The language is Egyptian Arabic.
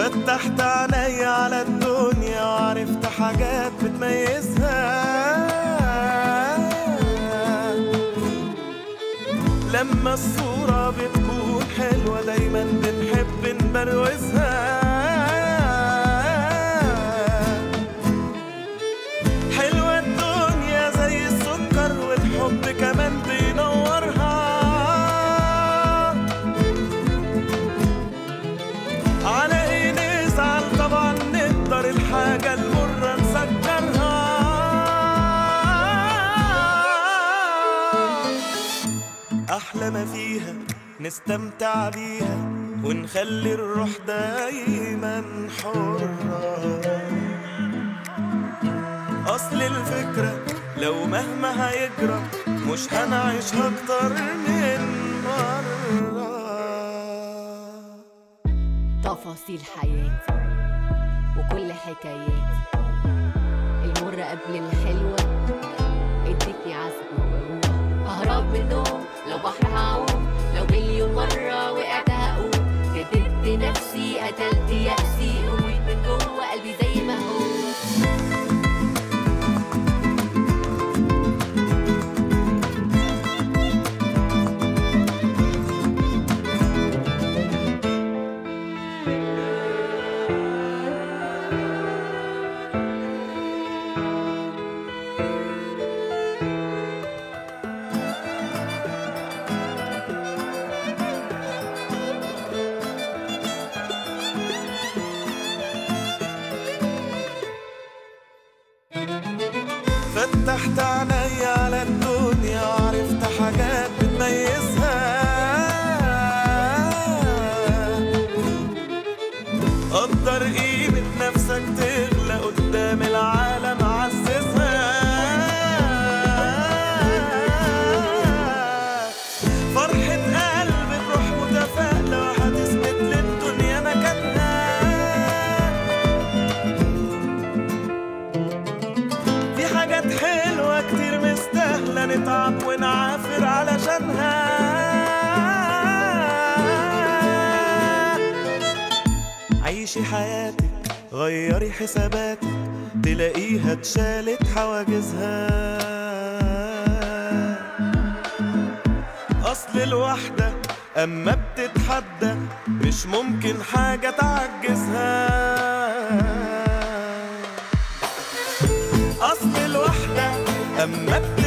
فتحت عيني على الدنيا وعرفت حاجات بتميزها لما الصورة بتكون حلوة دايما بنحب نبروزها حلوة الدنيا زي السكر والحب كمان بينورها على ايه نزعل طبعا نقدر الحاجة المرة نسكرها أحلى ما فيها نستمتع بيها ونخلي الروح دايما حرة أصل الفكرة لو مهما هيجرى مش هنعيشها أكتر من مرة تفاصيل حياتي وكل حكاياتي المرة قبل الحلوة ادتني عزم وبروح اهرب من النوم لو بحر هعوم لو مليون مرة وقعت هقوم جددت نفسي قتلت يأسي قويت من جوه قلبي زي ما هو فتحت عيني على الدنيا وعرفت حاجات بتميزها قدر قيمة نفسك تغلى قدام العالم عززها فرحة قلب بروح متفائلة وهتثبت للدنيا مكانها في حاجات حلوة كتير مستاهلة نتعب ونعافر علشانها عيشي حياتك غيري حساباتك تلاقيها اتشالت حواجزها أصل الوحدة أما بتتحدى مش ممكن حاجة تعجزها أصل الوحدة أما بتتحدى